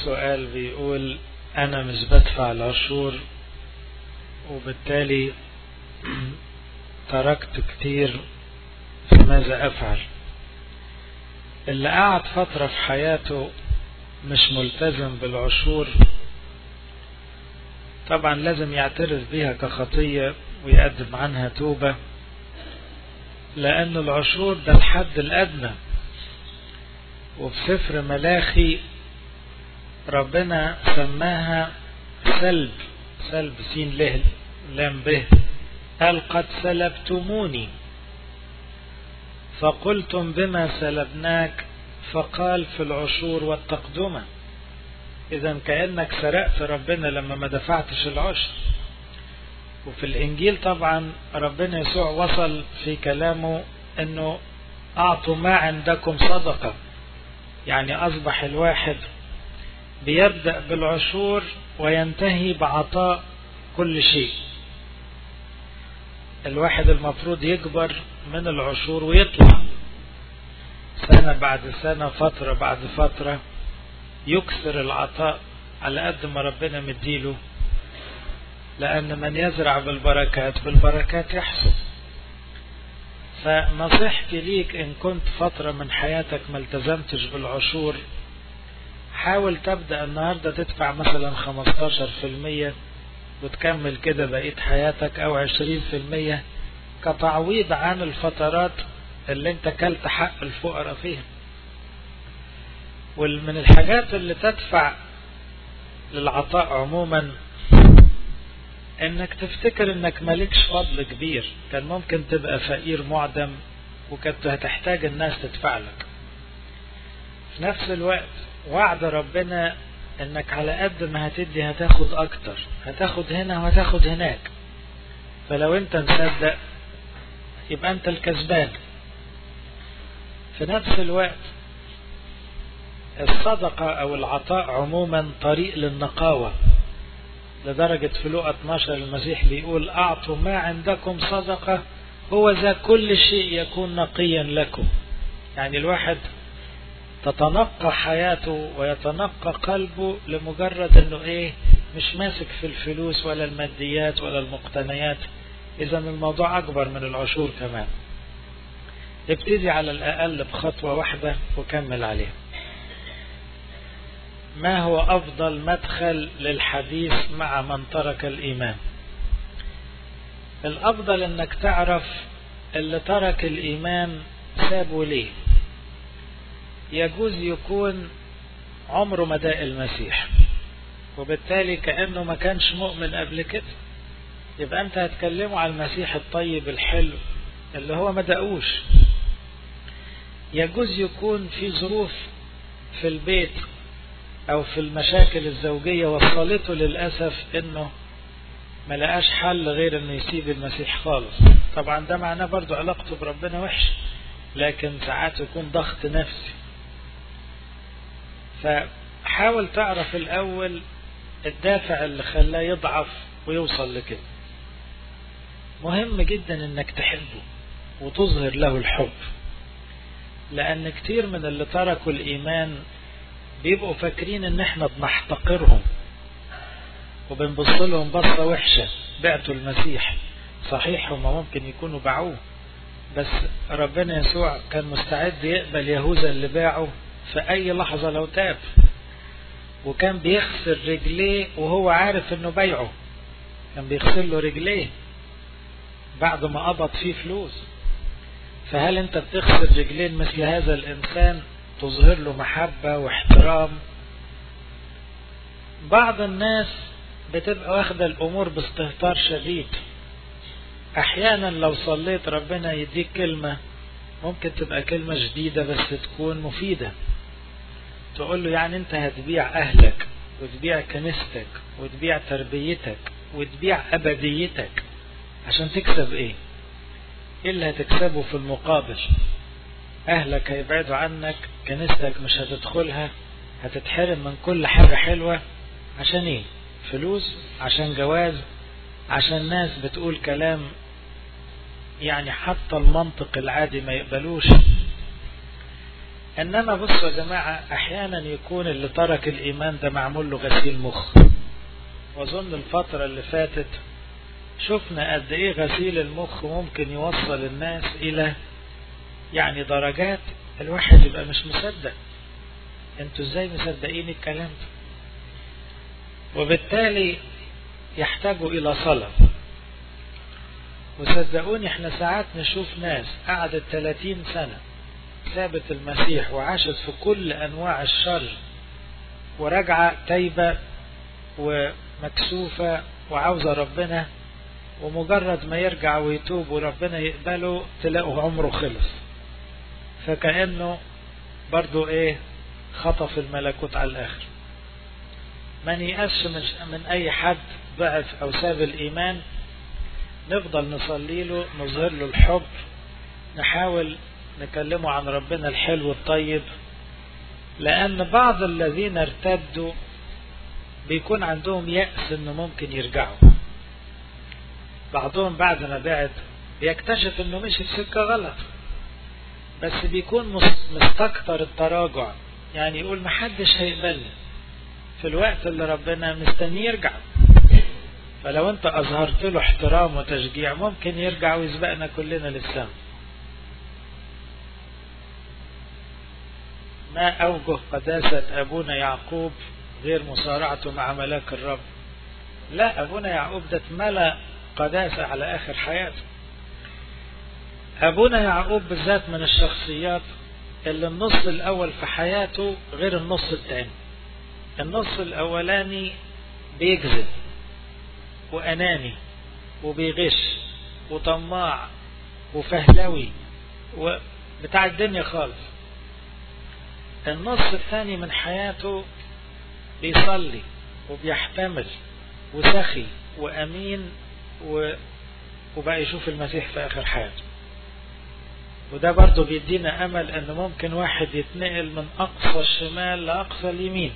سؤال بيقول أنا مش بدفع العشور وبالتالي تركت كتير فماذا أفعل اللي قعد فترة في حياته مش ملتزم بالعشور طبعا لازم يعترف بها كخطية ويقدم عنها توبة لأن العشور ده الحد الأدنى وفي سفر ملاخي ربنا سماها سلب سلب سين له لام به قال قد سلبتموني فقلتم بما سلبناك فقال في العشور والتقدمة إذا كأنك سرقت ربنا لما ما دفعتش العشر وفي الإنجيل طبعا ربنا يسوع وصل في كلامه أنه أعطوا ما عندكم صدقة يعني أصبح الواحد بيبدأ بالعشور وينتهي بعطاء كل شيء الواحد المفروض يكبر من العشور ويطلع سنة بعد سنة فترة بعد فترة يكثر العطاء على قد ما ربنا مديله لأن من يزرع بالبركات بالبركات يحصد فنصيحتي ليك إن كنت فترة من حياتك ما التزمتش بالعشور حاول تبدأ النهاردة تدفع مثلا 15% وتكمل كده بقية حياتك أو 20% كتعويض عن الفترات اللي انت كلت حق الفقراء فيها ومن الحاجات اللي تدفع للعطاء عموما انك تفتكر انك مالكش فضل كبير كان ممكن تبقى فقير معدم وكنت هتحتاج الناس تدفع لك في نفس الوقت وعد ربنا انك على قد ما هتدي هتاخد اكتر هتاخد هنا وهتاخد هناك فلو انت مصدق يبقى انت الكسبان في نفس الوقت الصدقة او العطاء عموما طريق للنقاوة لدرجة في لقى 12 المسيح بيقول اعطوا ما عندكم صدقة هو ذا كل شيء يكون نقيا لكم يعني الواحد تتنقى حياته ويتنقى قلبه لمجرد انه ايه مش ماسك في الفلوس ولا الماديات ولا المقتنيات اذا الموضوع اكبر من العشور كمان ابتدي على الاقل بخطوة واحدة وكمل عليها ما هو افضل مدخل للحديث مع من ترك الايمان الافضل انك تعرف اللي ترك الايمان سابه ليه يجوز يكون عمره ما داء المسيح وبالتالي كأنه ما كانش مؤمن قبل كده يبقى انت هتكلمه على المسيح الطيب الحلو اللي هو ما دقوش يجوز يكون في ظروف في البيت او في المشاكل الزوجية وصلته للأسف انه ما لقاش حل غير انه يسيب المسيح خالص طبعا ده معناه برضو علاقته بربنا وحش لكن ساعات يكون ضغط نفسي فحاول تعرف الأول الدافع اللي خلاه يضعف ويوصل لكده مهم جدا انك تحبه وتظهر له الحب لان كتير من اللي تركوا الايمان بيبقوا فاكرين ان احنا بنحتقرهم وبنبص لهم بصة وحشة بعتوا المسيح صحيح هم ممكن يكونوا باعوه بس ربنا يسوع كان مستعد يقبل يهوذا اللي باعه في اي لحظة لو تاب وكان بيغسل رجليه وهو عارف انه بيعه كان بيغسل له رجليه بعد ما قبض فيه فلوس فهل انت بتغسل رجلين مثل هذا الانسان تظهر له محبة واحترام بعض الناس بتبقى واخدة الامور باستهتار شديد احيانا لو صليت ربنا يديك كلمة ممكن تبقى كلمة جديدة بس تكون مفيدة تقول له يعني انت هتبيع اهلك وتبيع كنيستك وتبيع تربيتك وتبيع ابديتك عشان تكسب ايه ايه اللي هتكسبه في المقابل اهلك هيبعدوا عنك كنيستك مش هتدخلها هتتحرم من كل حاجة حلوة عشان ايه فلوس عشان جواز عشان ناس بتقول كلام يعني حتى المنطق العادي ما يقبلوش انما بصوا يا جماعة احيانا يكون اللي ترك الايمان ده معمول له غسيل مخ واظن الفترة اللي فاتت شفنا قد ايه غسيل المخ ممكن يوصل الناس الى يعني درجات الواحد يبقى مش مصدق انتوا ازاي مصدقين الكلام ده وبالتالي يحتاجوا الى صلاة وصدقوني احنا ساعات نشوف ناس قعدت 30 سنة سابت المسيح وعاشت في كل انواع الشر وراجعة تايبة ومكسوفة وعاوزة ربنا ومجرد ما يرجع ويتوب وربنا يقبله تلاقوا عمره خلص فكأنه برضو ايه خطف الملكوت على الاخر ما نيأسش من, من اي حد ضعف او ساب الايمان نفضل نصلي له نظهر له الحب نحاول نكلمه عن ربنا الحلو الطيب لان بعض الذين ارتدوا بيكون عندهم يأس انه ممكن يرجعوا بعضهم بعد ما بعد بيكتشف انه مشي في سكة غلط بس بيكون مستكتر التراجع يعني يقول محدش هيقبلني في الوقت اللي ربنا مستنيه يرجع فلو انت اظهرت له احترام وتشجيع ممكن يرجع ويسبقنا كلنا للسماء ما اوجه قداسة ابونا يعقوب غير مصارعته مع ملاك الرب لا ابونا يعقوب ده اتملى قداسة على اخر حياته ابونا يعقوب بالذات من الشخصيات اللي النص الاول في حياته غير النص الثاني النص الاولاني بيكذب واناني وبيغش وطماع وفهلوي وبتاع الدنيا خالص النص الثاني من حياته بيصلي وبيحتمل وسخي وامين و... وبقى يشوف المسيح في اخر حياته وده برضه بيدينا امل ان ممكن واحد يتنقل من اقصى الشمال لاقصى اليمين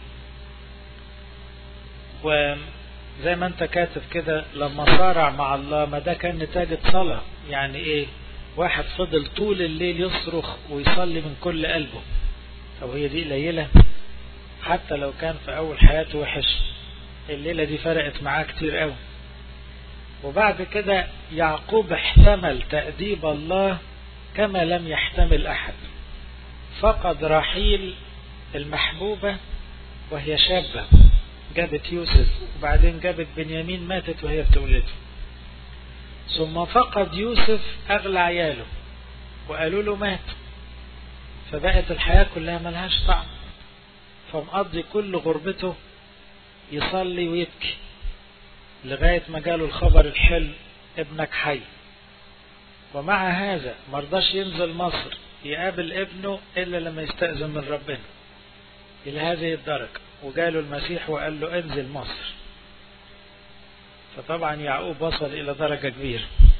وزي ما انت كاتب كده لما صارع مع الله ما ده كان نتاجة صلاة يعني ايه واحد فضل طول الليل يصرخ ويصلي من كل قلبه طب هي دي قليلة حتى لو كان في اول حياته وحش الليلة دي فرقت معاه كتير قوي وبعد كده يعقوب احتمل تأديب الله كما لم يحتمل أحد فقد رحيل المحبوبة وهي شابة جابت يوسف وبعدين جابت بنيامين ماتت وهي بتولده ثم فقد يوسف أغلى عياله وقالوا له مات فبقت الحياة كلها ملهاش طعم فمقضي كل غربته يصلي ويبكي لغاية ما جاله الخبر الحلو ابنك حي ومع هذا مرضاش ينزل مصر يقابل ابنه إلا لما يستأذن من ربنا إلى هذه الدرجة وجاله المسيح وقال له انزل مصر فطبعا يعقوب وصل إلى درجة كبيرة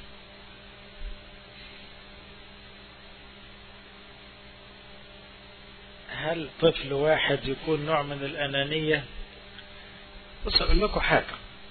هل طفل واحد يكون نوع من الأنانية بص أقول لكم حاجة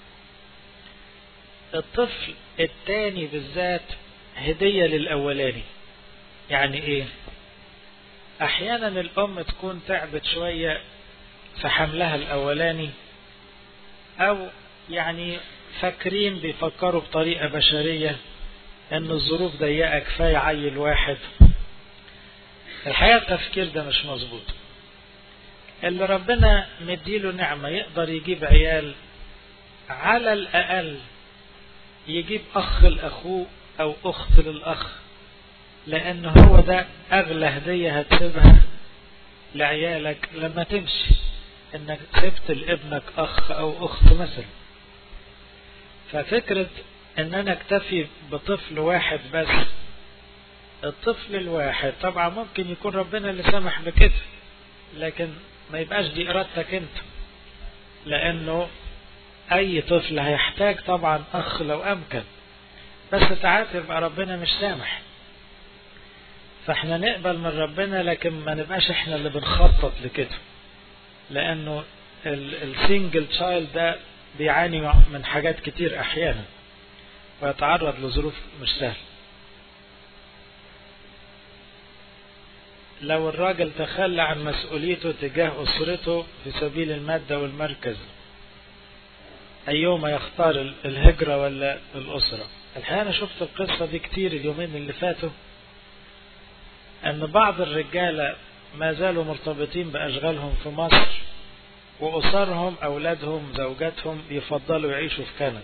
الطفل الثاني بالذات هدية للأولاني يعني ايه احيانا الام تكون تعبت شوية في حملها الاولاني او يعني فاكرين بيفكروا بطريقة بشرية ان الظروف ضيقة كفاية عيل واحد الحقيقة التفكير ده مش مظبوط اللي ربنا مديله نعمة يقدر يجيب عيال على الأقل يجيب أخ لأخوه أو أخت للأخ لأن هو ده أغلى هدية هتسيبها لعيالك لما تمشي إنك سبت لابنك أخ أو أخت مثلا ففكرة إن أنا أكتفي بطفل واحد بس الطفل الواحد طبعا ممكن يكون ربنا اللي سمح بكده لكن ما يبقاش دي إرادتك أنت لأنه أي طفل هيحتاج طبعا أخ لو أمكن بس ساعات يبقى ربنا مش سامح فاحنا نقبل من ربنا لكن ما نبقاش احنا اللي بنخطط لكده لانه السنجل تشايلد ده بيعاني من حاجات كتير احيانا ويتعرض لظروف مش سهله لو الراجل تخلى عن مسؤوليته تجاه أسرته في سبيل المادة والمركز أيهما يختار الهجرة ولا الأسرة الحقيقة أنا شفت القصة دي كتير اليومين اللي فاتوا أن بعض الرجالة ما زالوا مرتبطين بأشغالهم في مصر وأسرهم أولادهم زوجاتهم يفضلوا يعيشوا في كندا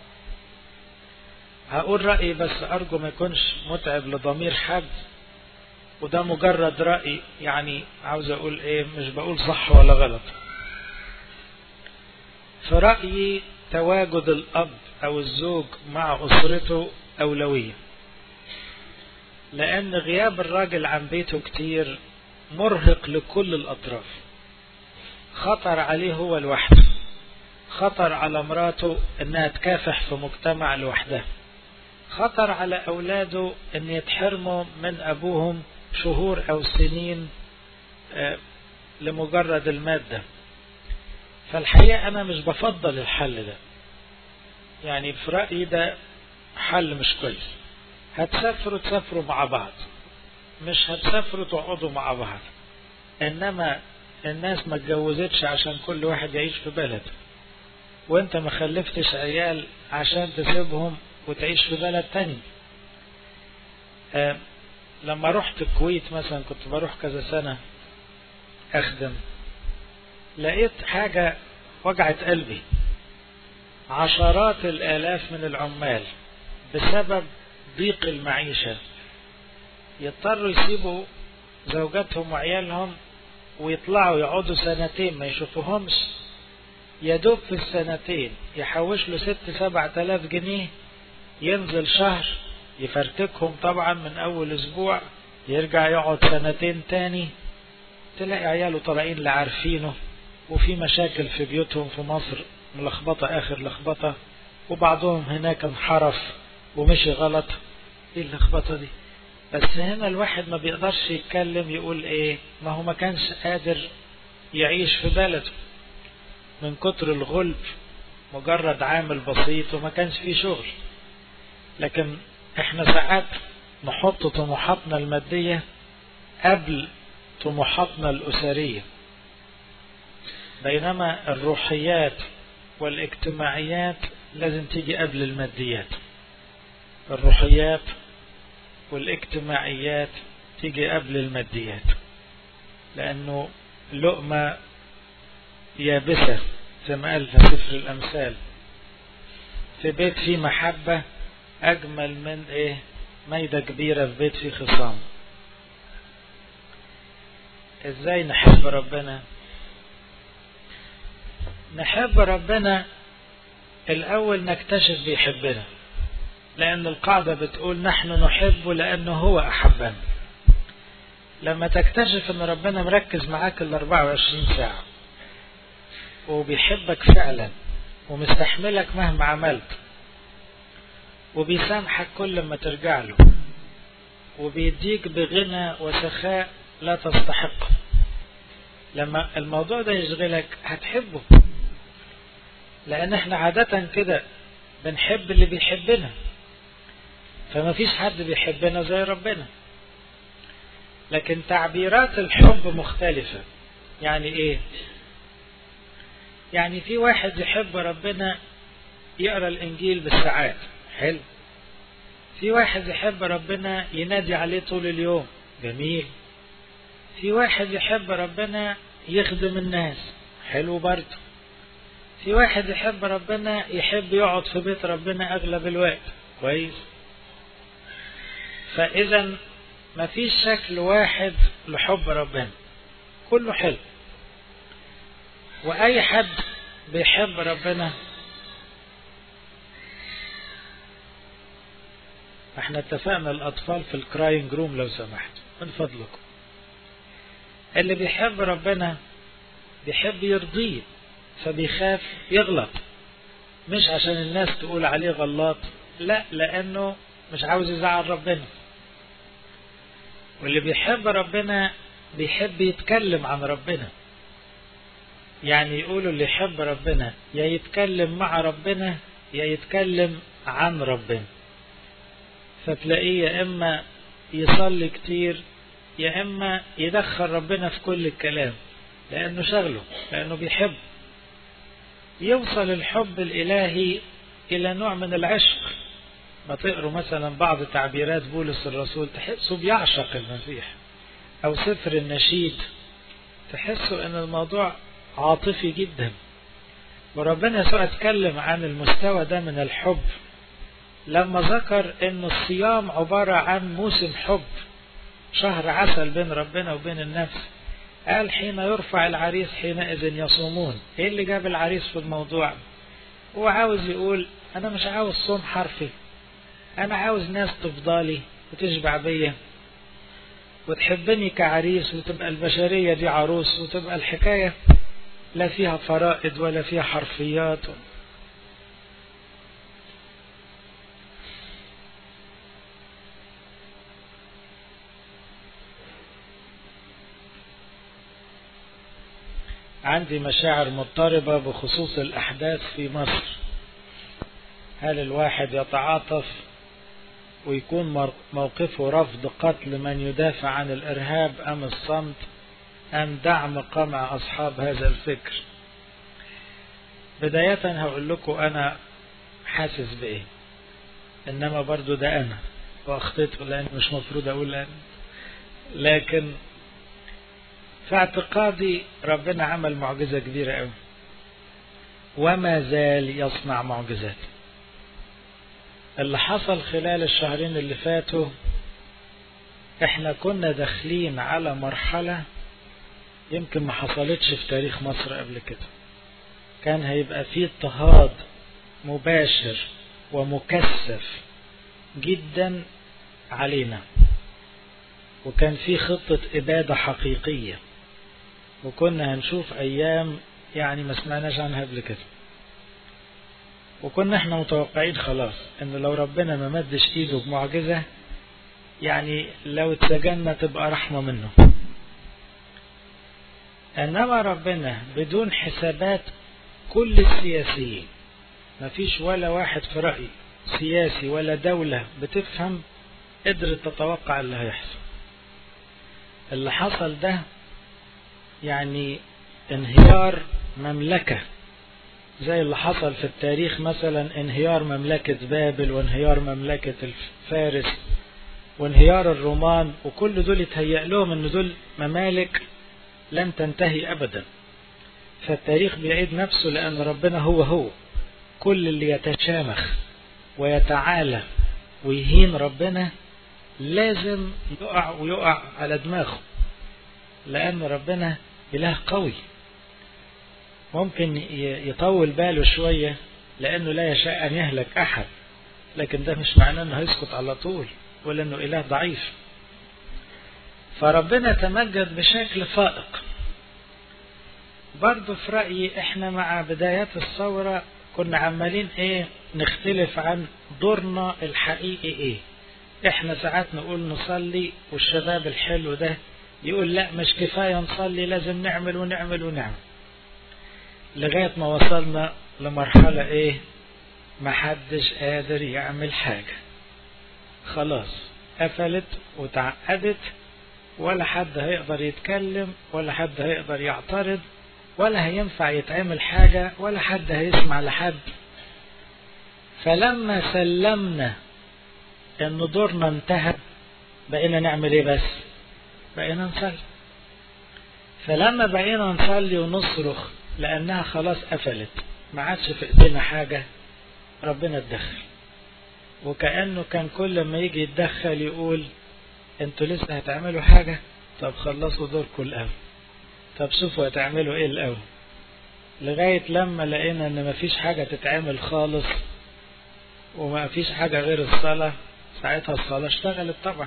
هقول رأيي بس أرجو ما يكونش متعب لضمير حد وده مجرد رأي يعني عاوز أقول إيه مش بقول صح ولا غلط في رأيي تواجد الأب أو الزوج مع أسرته أولوية لأن غياب الراجل عن بيته كتير مرهق لكل الأطراف خطر عليه هو لوحده خطر على مراته انها تكافح في مجتمع لوحدها خطر على اولاده ان يتحرموا من ابوهم شهور او سنين لمجرد المادة فالحقيقة انا مش بفضل الحل ده يعني في رأيي ده حل مش كويس هتسافروا تسافروا مع بعض مش هتسافروا تقعدوا مع بعض انما الناس ما اتجوزتش عشان كل واحد يعيش في بلد وانت ما خلفتش عيال عشان تسيبهم وتعيش في بلد تاني آه لما رحت الكويت مثلا كنت بروح كذا سنة اخدم لقيت حاجة وجعت قلبي عشرات الالاف من العمال بسبب ضيق المعيشة يضطروا يسيبوا زوجاتهم وعيالهم ويطلعوا يقعدوا سنتين ما يشوفوهمش يدوب في السنتين يحوش له ست سبع تلاف جنيه ينزل شهر يفرتكهم طبعا من اول اسبوع يرجع يقعد سنتين تاني تلاقي عياله طالعين لا عارفينه وفي مشاكل في بيوتهم في مصر ملخبطة اخر لخبطة وبعضهم هناك انحرف ومشي غلط ايه اللخبطة دي بس هنا الواحد ما بيقدرش يتكلم يقول ايه ما هو ما كانش قادر يعيش في بلده من كتر الغلب مجرد عامل بسيط وما كانش فيه شغل لكن احنا ساعات نحط طموحاتنا المادية قبل طموحاتنا الأسرية بينما الروحيات والاجتماعيات لازم تيجي قبل الماديات الروحيات والاجتماعيات تيجي قبل الماديات لأنه لقمة يابسة زي ما قال في سفر الأمثال في بيت فيه محبة أجمل من إيه ميدة كبيرة في بيت فيه خصام إزاي نحب ربنا نحب ربنا الأول نكتشف بيحبنا لأن القاعدة بتقول نحن نحبه لأنه هو أحبنا لما تكتشف أن ربنا مركز معاك ال 24 ساعة وبيحبك فعلا ومستحملك مهما عملت وبيسامحك كل ما ترجع له وبيديك بغنى وسخاء لا تستحق لما الموضوع ده يشغلك هتحبه لأن احنا عادة كده بنحب اللي بيحبنا فما فيش حد بيحبنا زي ربنا لكن تعبيرات الحب مختلفة يعني ايه يعني في واحد يحب ربنا يقرا الانجيل بالساعات حلو في واحد يحب ربنا ينادي عليه طول اليوم جميل في واحد يحب ربنا يخدم الناس حلو برضه في واحد يحب ربنا يحب يقعد في بيت ربنا اغلب الوقت كويس فاذا ما فيش شكل واحد لحب ربنا كله حلو واي حد بيحب ربنا احنا اتفقنا الاطفال في الكراينج روم لو سمحت من فضلكم اللي بيحب ربنا بيحب يرضيه فبيخاف يغلط مش عشان الناس تقول عليه غلط لا لانه مش عاوز يزعل ربنا واللي بيحب ربنا بيحب يتكلم عن ربنا يعني يقولوا اللي يحب ربنا يا يتكلم مع ربنا يا يتكلم عن ربنا فتلاقيه يا اما يصلي كتير يا إما يدخل ربنا في كل الكلام لأنه شغله لأنه بيحب يوصل الحب الإلهي إلى نوع من العشق ما تقروا مثلا بعض تعبيرات بولس الرسول تحسوا بيعشق المسيح أو سفر النشيد تحسوا أن الموضوع عاطفي جدا وربنا يسوع اتكلم عن المستوى ده من الحب لما ذكر أن الصيام عبارة عن موسم حب شهر عسل بين ربنا وبين النفس قال حين يرفع العريس حينئذ يصومون ايه اللي جاب العريس في الموضوع هو عاوز يقول انا مش عاوز صوم حرفي انا عاوز ناس تفضالي وتشبع بيا وتحبني كعريس وتبقى البشرية دي عروس وتبقى الحكاية لا فيها فرائض ولا فيها حرفيات عندي مشاعر مضطربة بخصوص الأحداث في مصر هل الواحد يتعاطف ويكون موقفه رفض قتل من يدافع عن الإرهاب أم الصمت أم دعم قمع أصحاب هذا الفكر بداية هقول لكم أنا حاسس بإيه إنما برضو ده أنا وأخطيت لأن مش مفروض أقول أنا لكن في اعتقادي ربنا عمل معجزة كبيرة قوي وما زال يصنع معجزات اللي حصل خلال الشهرين اللي فاتوا احنا كنا داخلين على مرحلة يمكن ما حصلتش في تاريخ مصر قبل كده كان هيبقى فيه اضطهاد مباشر ومكثف جدا علينا وكان في خطة إبادة حقيقية وكنا هنشوف أيام يعني ما سمعناش عنها قبل كده وكنا احنا متوقعين خلاص ان لو ربنا ما مدش ايده بمعجزة يعني لو اتسجننا تبقى رحمة منه انما ربنا بدون حسابات كل السياسيين ما فيش ولا واحد في رأي سياسي ولا دولة بتفهم قدرت تتوقع اللي هيحصل اللي حصل ده يعني انهيار مملكة زي اللي حصل في التاريخ مثلا انهيار مملكة بابل وانهيار مملكة الفارس وانهيار الرومان وكل دول يتهيأ لهم ان دول ممالك لن تنتهي ابدا فالتاريخ بيعيد نفسه لان ربنا هو هو كل اللي يتشامخ ويتعالى ويهين ربنا لازم يقع ويقع على دماغه لأن ربنا إله قوي ممكن يطول باله شوية لأنه لا يشاء أن يهلك أحد لكن ده مش معناه أنه هيسكت على طول ولا أنه إله ضعيف فربنا تمجد بشكل فائق برضه في رأيي احنا مع بدايات الثورة كنا عمالين ايه نختلف عن دورنا الحقيقي ايه احنا ساعات نقول نصلي والشباب الحلو ده يقول لا مش كفاية نصلي لازم نعمل ونعمل ونعمل لغاية ما وصلنا لمرحلة ايه محدش قادر يعمل حاجة خلاص قفلت وتعقدت ولا حد هيقدر يتكلم ولا حد هيقدر يعترض ولا هينفع يتعمل حاجة ولا حد هيسمع لحد فلما سلمنا ان دورنا انتهى بقينا نعمل ايه بس بقينا نصلي فلما بقينا نصلي ونصرخ لانها خلاص قفلت ما عادش في ايدينا حاجة ربنا اتدخل وكأنه كان كل ما يجي يتدخل يقول انتوا لسه هتعملوا حاجة طب خلصوا دوركم الاول طب شوفوا هتعملوا ايه الاول لغاية لما لقينا ان مفيش حاجة تتعمل خالص وما فيش حاجة غير الصلاة ساعتها الصلاة اشتغلت طبعا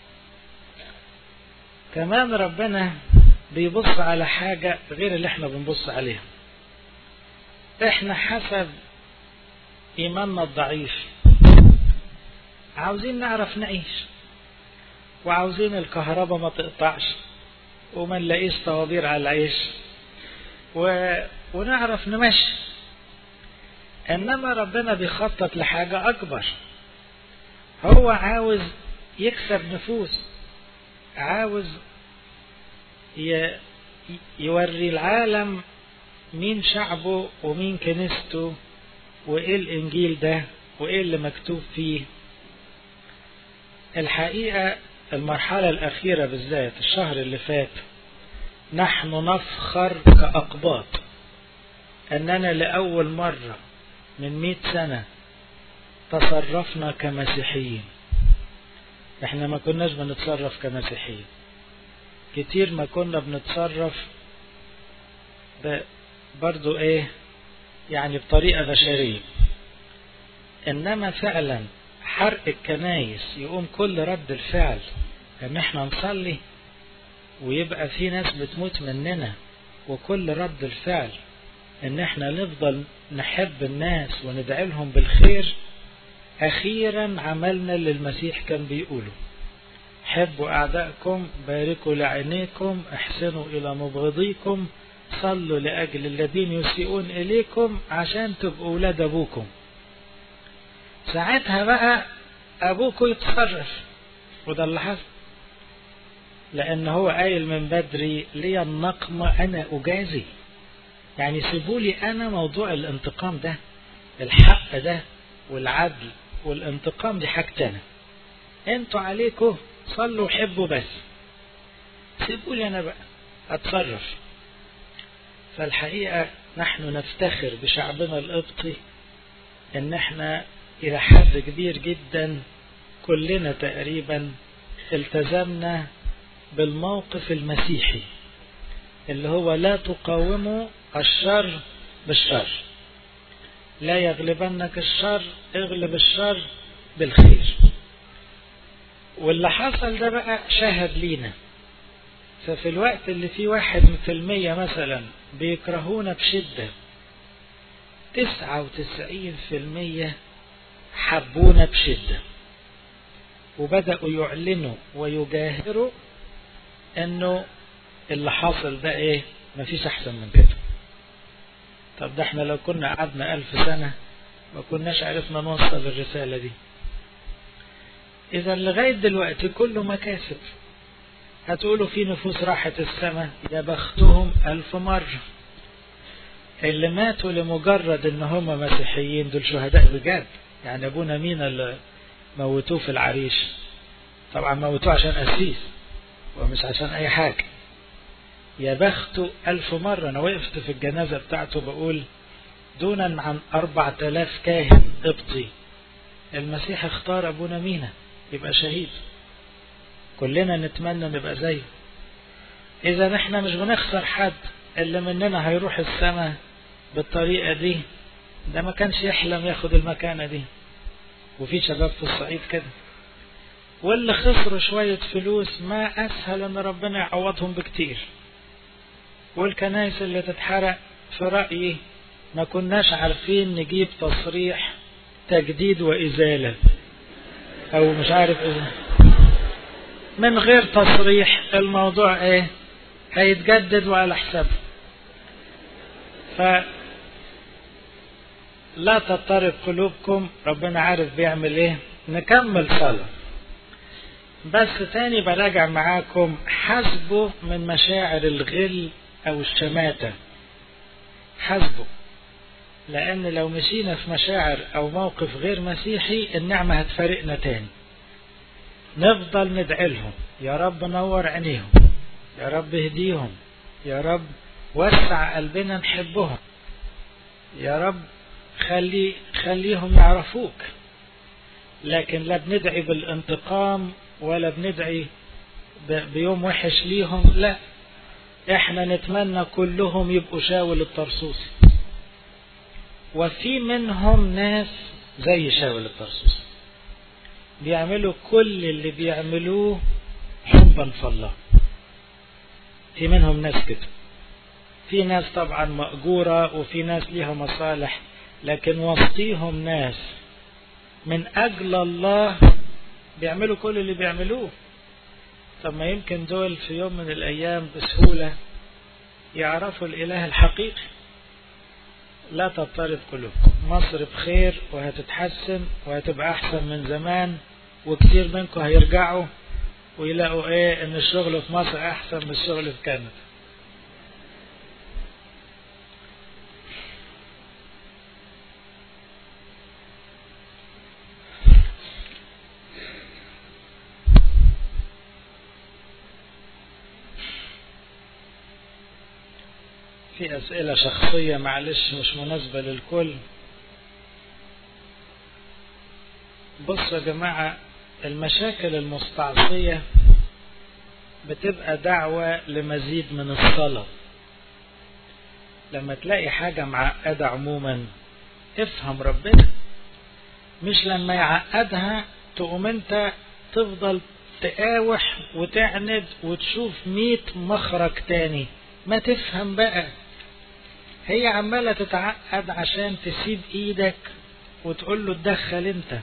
كمان ربنا بيبص على حاجة غير اللي احنا بنبص عليها احنا حسب ايماننا الضعيف عاوزين نعرف نعيش وعاوزين الكهرباء ما تقطعش وما نلاقيش طوابير على العيش و... ونعرف نمشي انما ربنا بيخطط لحاجة اكبر هو عاوز يكسب نفوس عاوز يوري العالم مين شعبه ومين كنيسته وايه الانجيل ده وايه اللي مكتوب فيه الحقيقة المرحلة الأخيرة بالذات الشهر اللي فات نحن نفخر كأقباط أننا لأول مرة من مئة سنة تصرفنا كمسيحيين احنا ما كناش بنتصرف كمسيحيين كتير ما كنا بنتصرف برضو ايه يعني بطريقة بشرية انما فعلا حرق الكنايس يقوم كل رد الفعل ان احنا نصلي ويبقى في ناس بتموت مننا وكل رد الفعل ان احنا نفضل نحب الناس وندعي لهم بالخير اخيرا عملنا اللي المسيح كان بيقوله حبوا اعدائكم باركوا لعينيكم احسنوا الى مبغضيكم صلوا لاجل الذين يسيئون اليكم عشان تبقوا اولاد ابوكم ساعتها بقى ابوكم يتصرف وده اللي حصل لان هو قايل من بدري لي النقمة انا اجازي يعني سيبوا لي انا موضوع الانتقام ده الحق ده والعدل والانتقام دي حاجتنا انتوا عليكم صلوا وحبوا بس سيبوا لي انا بقى اتصرف فالحقيقة نحن نفتخر بشعبنا القبطي ان احنا الى حد كبير جدا كلنا تقريبا التزمنا بالموقف المسيحي اللي هو لا تقاوموا الشر بالشر لا يغلبنك الشر اغلب الشر بالخير واللي حصل ده بقى شهد لينا ففي الوقت اللي فيه واحد في المية مثلا بيكرهونا بشدة تسعة وتسعين في المية حبونا بشدة وبدأوا يعلنوا ويجاهروا انه اللي حاصل ده ايه مفيش احسن من كده طب ده احنا لو كنا قعدنا الف سنة ما كناش عرفنا نوصل الرسالة دي اذا لغاية دلوقتي كله مكاسب هتقولوا في نفوس راحت السماء يا بختهم ألف مرة اللي ماتوا لمجرد ان هم مسيحيين دول شهداء بجد يعني ابونا مين اللي موتوه في العريش طبعا موتوه عشان أسيس ومش عشان اي حاجة يا بخته ألف مرة أنا وقفت في الجنازة بتاعته بقول دونا عن أربع تلاف كاهن قبطي المسيح اختار أبونا مينا يبقى شهيد كلنا نتمنى نبقى زيه إذا احنا مش بنخسر حد اللي مننا هيروح السماء بالطريقة دي ده ما كانش يحلم ياخد المكانة دي وفي شباب في الصعيد كده واللي خسروا شوية فلوس ما أسهل أن ربنا يعوضهم بكتير والكنائس اللي تتحرق في رأيي ما كناش عارفين نجيب تصريح تجديد وإزالة أو مش عارف إيه من غير تصريح الموضوع إيه هيتجدد وعلى حسابه ف لا تضطرب قلوبكم ربنا عارف بيعمل ايه نكمل صلاة بس تاني براجع معاكم حسبوا من مشاعر الغل او الشماتة حسبوا لان لو مشينا في مشاعر او موقف غير مسيحي النعمة هتفارقنا تاني نفضل ندعي لهم يا رب نور عينيهم يا رب اهديهم يا رب وسع قلبنا نحبهم يا رب خلي خليهم يعرفوك لكن لا بندعي بالانتقام ولا بندعي بيوم وحش ليهم لا احنا نتمنى كلهم يبقوا شاول الطرسوسي وفي منهم ناس زي شاول الطرسوسي بيعملوا كل اللي بيعملوه حبا في الله في منهم ناس كده في ناس طبعا مأجورة وفي ناس ليها مصالح لكن وسطيهم ناس من أجل الله بيعملوا كل اللي بيعملوه طب ما يمكن دول في يوم من الأيام بسهولة يعرفوا الإله الحقيقي لا تضطرب قلوبكم مصر بخير وهتتحسن وهتبقى أحسن من زمان وكثير منكم هيرجعوا ويلاقوا ايه ان الشغل في مصر احسن من الشغل في كندا في أسئلة شخصية معلش مش مناسبة للكل بصوا يا جماعة المشاكل المستعصية بتبقى دعوة لمزيد من الصلاة لما تلاقي حاجة معقدة عموما افهم ربنا مش لما يعقدها تقوم انت تفضل تقاوح وتعند وتشوف ميت مخرج تاني ما تفهم بقى هي عمالة تتعقد عشان تسيب ايدك وتقول له اتدخل انت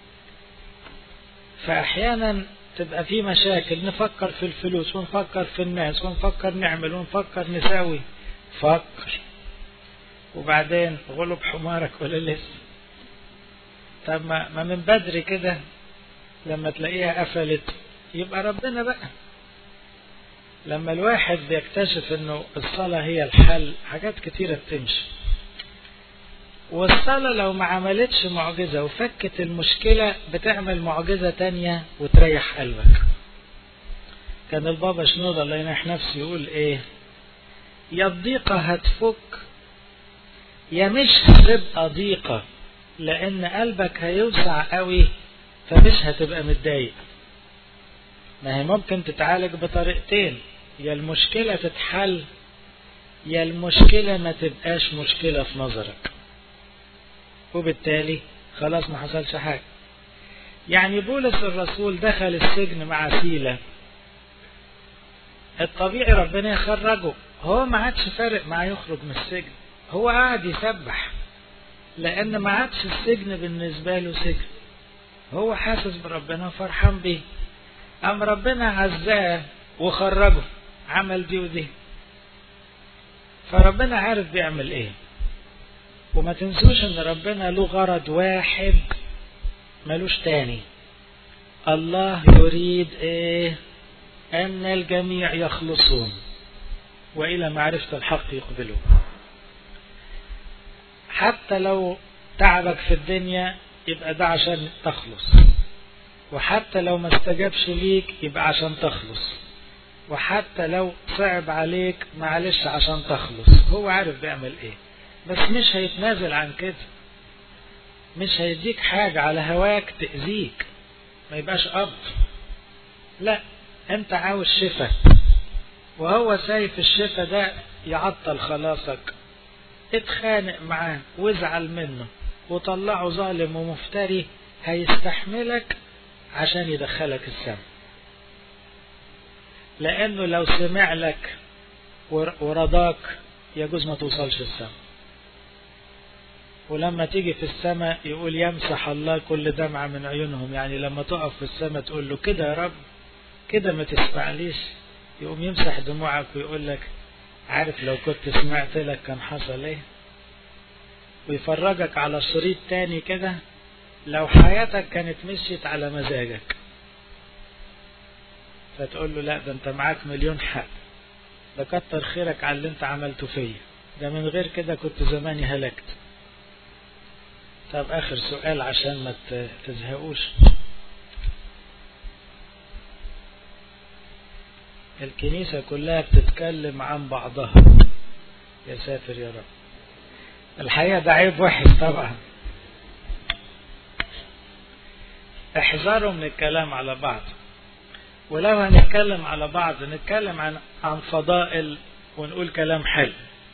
فاحيانا تبقى في مشاكل نفكر في الفلوس ونفكر في الناس ونفكر نعمل ونفكر نساوي فكر وبعدين غلب حمارك ولا لسه طب ما, ما من بدري كده لما تلاقيها قفلت يبقى ربنا بقى لما الواحد بيكتشف انه الصلاة هي الحل حاجات كتيرة بتمشي والصلاة لو ما عملتش معجزة وفكت المشكلة بتعمل معجزة تانية وتريح قلبك كان البابا شنودة الله ينح نفسه يقول ايه يا الضيقة هتفك يا مش هتبقى ضيقة لان قلبك هيوسع قوي فمش هتبقى متضايق ما هي ممكن تتعالج بطريقتين يا المشكلة تتحل يا المشكلة ما تبقاش مشكلة في نظرك وبالتالي خلاص ما حصلش حاجة يعني بولس الرسول دخل السجن مع سيلة الطبيعي ربنا يخرجه هو ما عادش فارق معاه يخرج من السجن هو قاعد يسبح لأن ما عادش السجن بالنسبة له سجن هو حاسس بربنا وفرحان بيه أم ربنا عزاه وخرجه عمل دي ودي فربنا عارف بيعمل ايه وما تنسوش ان ربنا له غرض واحد ملوش تاني الله يريد ايه ان الجميع يخلصون والى معرفة الحق يقبلون حتى لو تعبك في الدنيا يبقى ده عشان تخلص وحتى لو ما استجابش ليك يبقى عشان تخلص وحتى لو صعب عليك معلش عشان تخلص هو عارف بيعمل ايه بس مش هيتنازل عن كده مش هيديك حاجة على هواك تأذيك ما يبقاش أب لا انت عاوز شفا وهو شايف الشفا ده يعطل خلاصك اتخانق معاه وازعل منه وطلعه ظالم ومفتري هيستحملك عشان يدخلك السماء لانه لو سمع لك ورضاك يجوز ما توصلش السماء ولما تيجي في السماء يقول يمسح الله كل دمعة من عيونهم يعني لما تقف في السماء تقول له كده يا رب كده ما تسمعليش يقوم يمسح دموعك ويقول لك عارف لو كنت سمعت لك كان حصل ايه ويفرجك على شريط تاني كده لو حياتك كانت مشيت على مزاجك فتقول له لا ده انت معاك مليون حق ده كتر خيرك على اللي انت عملته فيا ده من غير كده كنت زماني هلكت طب اخر سؤال عشان ما تزهقوش الكنيسة كلها بتتكلم عن بعضها يا ساتر يا رب الحقيقة ده عيب وحش طبعا احذروا من الكلام على بعض ولو هنتكلم على بعض نتكلم عن عن فضائل ونقول كلام حلو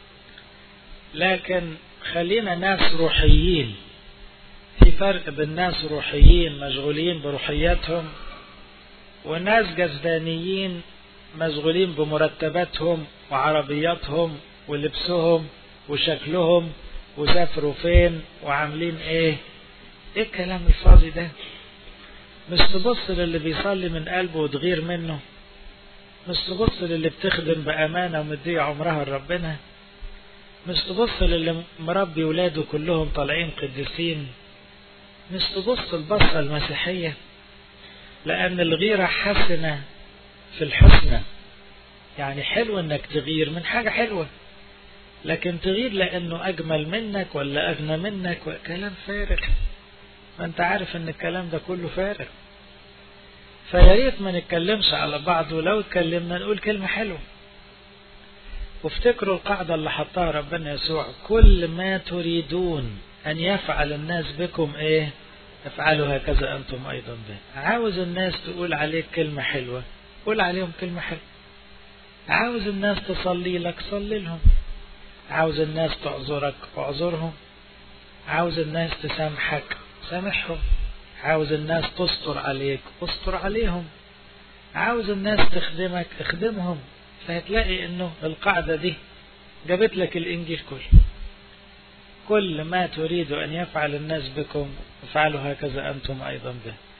لكن خلينا ناس روحيين في فرق بين ناس روحيين مشغولين بروحياتهم وناس جسدانيين مشغولين بمرتباتهم وعربياتهم ولبسهم وشكلهم وسافروا فين وعاملين ايه ايه الكلام الفاضي ده مش تبص للي بيصلي من قلبه وتغير منه مش تبص للي بتخدم بأمانة ومدية عمرها لربنا مش تبص للي مربي ولاده كلهم طالعين قديسين مش تبص البصة المسيحية لأن الغيرة حسنة في الحسنى يعني حلو انك تغير من حاجة حلوة لكن تغير لانه اجمل منك ولا اغنى منك كلام فارغ ما انت عارف ان الكلام ده كله فارغ فيا ريت ما نتكلمش على بعض ولو اتكلمنا نقول كلمة حلوة وافتكروا القاعدة اللي حطها ربنا يسوع كل ما تريدون أن يفعل الناس بكم إيه افعلوا هكذا أنتم أيضا به عاوز الناس تقول عليك كلمة حلوة قول عليهم كلمة حلوة عاوز الناس تصلي لك صلي لهم عاوز الناس تعذرك اعذرهم عاوز الناس تسامحك سامحهم عاوز الناس تستر عليك استر عليهم عاوز الناس تخدمك اخدمهم فهتلاقي انه القاعدة دي جابت لك الانجيل كله كل ما تريد ان يفعل الناس بكم افعلوا هكذا انتم ايضا به